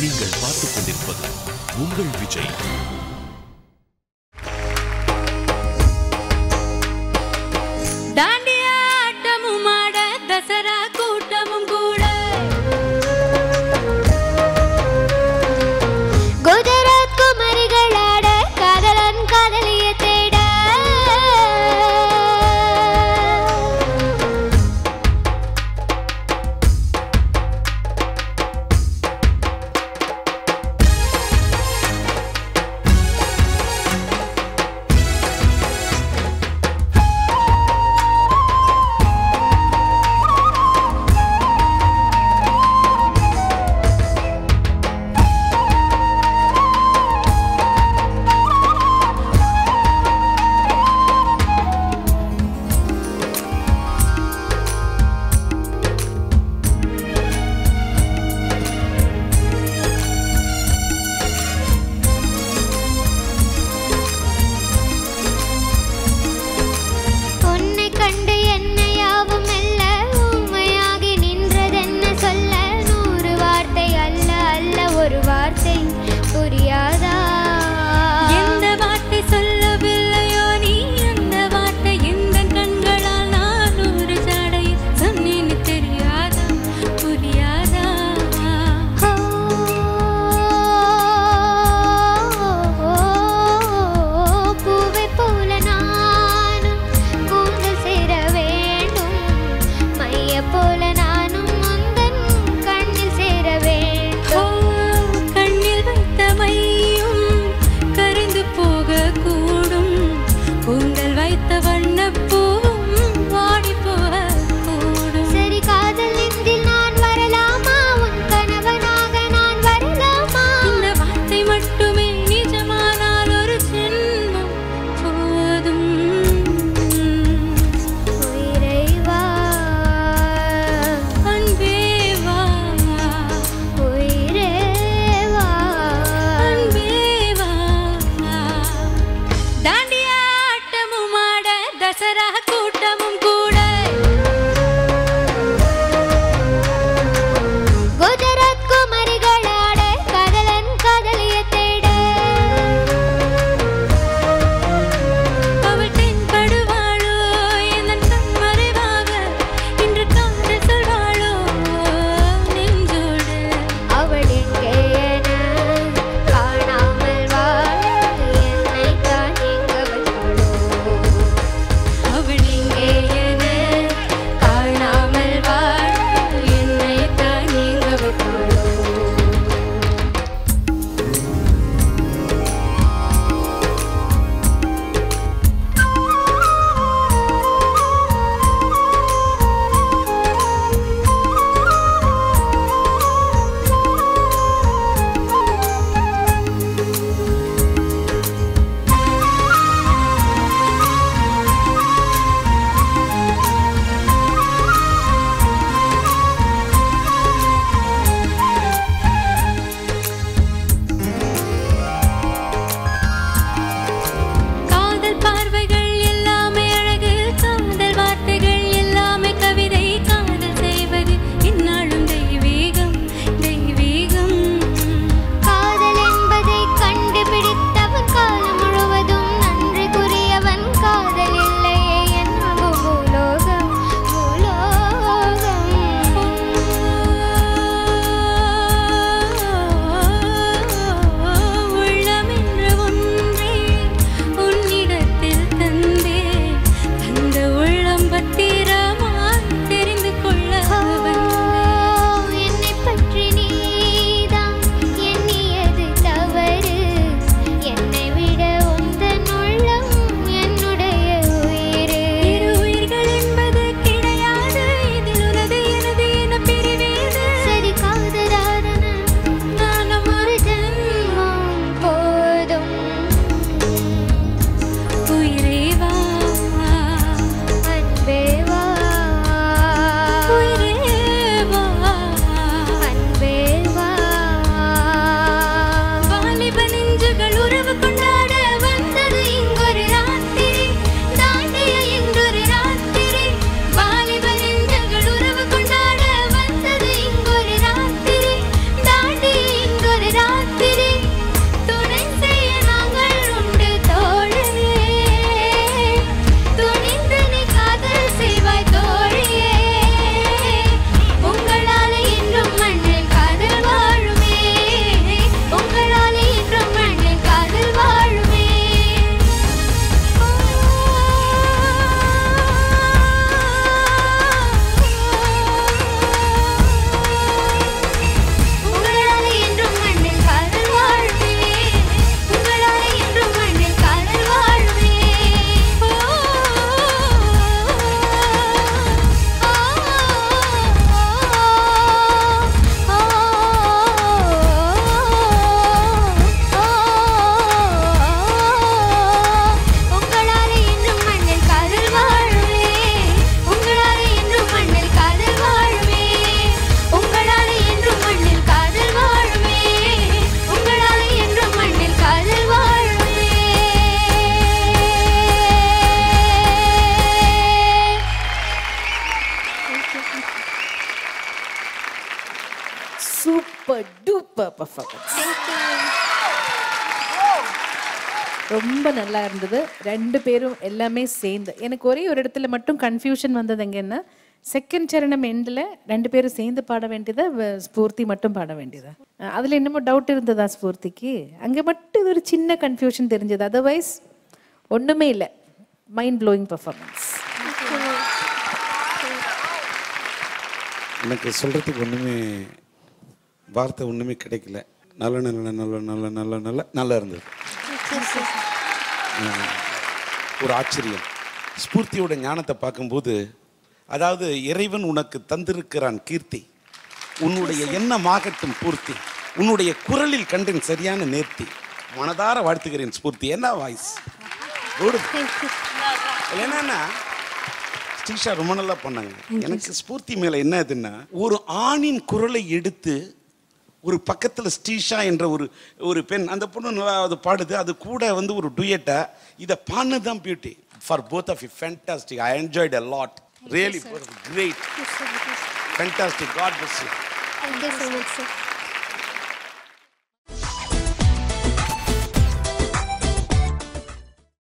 நீங்கள் பார்த்துக் கொண்டிருப்பது உங்கள் விஜய் தாண்டியா ஆட்டமும் ஆட தசரா கூட்டமும் கூட குஜராத் குமரிகளாட காதலன் காதலிய தேட சூப்பர் டூப்பர் பர்ஃபார்மன்ஸ் ரொம்ப நல்லா இருந்தது ரெண்டு பேரும் எல்லாமே சேர்ந்து எனக்கு ஒரே ஒரு இடத்துல மட்டும் கன்ஃபியூஷன் வந்தது எங்கன்னா செகண்ட் சரணம் எண்டில் ரெண்டு பேரும் சேர்ந்து பாட வேண்டியதா வ- ஸ்பூர்த்தி மட்டும் பாட வேண்டியதா அஹ் அதுல என்னமோ டவுட் இருந்ததா ஸ்பூர்த்திக்கு அங்கே மட்டும் இது ஒரு சின்ன கன்ஃபியூஷன் தெரிஞ்சது அதர்வைஸ் ஒன்றுமே இல்லை மைண்ட் ப்ளோயிங் பர்ஃபார்மன்ஸ் எனக்கு சொல்கிறதுக்கு ஒன்றுமே வார்த்தை ஒன்றுமே கிடைக்கல நல்ல நல்ல நல்ல நல்ல நல்ல நல்ல நல்லா இருந்தது உம், ஒரு ஆச்சரியம் ஸ்பூர்த்தியோட ஞானத்தை பார்க்கும்போது அதாவது இறைவன் உனக்கு தந்திருக்கிறான் கீர்த்தி உன்னுடைய எண்ணமாகட்டும் பூர்த்தி உன்னுடைய குரலில் கண்டேன் சரியான நேர்த்தி மனதார வாழ்த்துகிறேன் ஸ்பூர்த்தி என்ன வாய்ஸ் என்னன்னா ஸ்ரீஷா ரொம்ப நல்லா பண்ணாங்க எனக்கு ஸ்பூர்த்தி மேல என்ன இதுன்னா ஒரு ஆணின் குரலை எடுத்து ஒரு பக்கத்துல ஸ்ரீஷா என்ற ஒரு ஒரு பெண் அந்த பொண்ணு நல்லா அது பாடுது அது கூட வந்து ஒரு டுயட்டா இதை பாடினது தான் beauty for both of you fantastic I enjoyed a lot really great fantastic god bless you Thank you so much, sir.